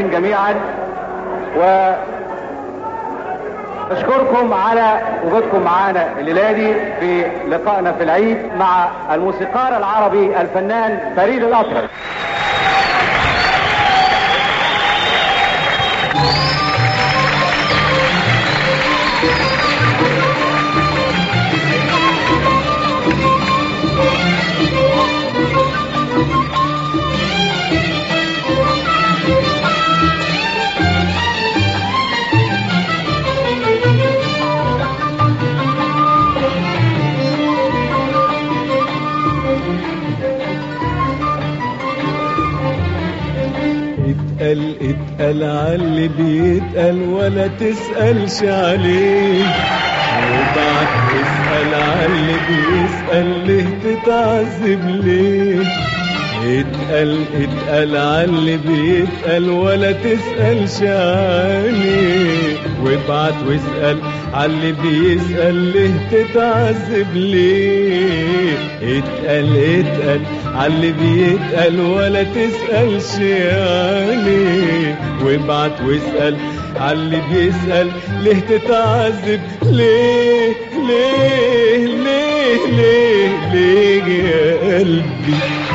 المشاهدين جميعا و أشكركم على وجودكم معانا الليلة دي في لقائنا في العيد مع الموسيقار العربي الفنان فريد الأطرش اتقل اتقل عاللي بيتقل ولا تسألش عليه وبعد اسأل عاللي بيسأل ليه تتعذب ليه اتقل اتقل عاللي بيتقل ولا تسألش عليه وابعت واسأل عاللي بيسأل ليه تتعذب ليه اتقل اتقل عاللي بيتقل ولا تسألش عليه وابعت واسأل عاللي بيسأل ليه تتعذب ليه ليه ليه ليه ليه يا قلبي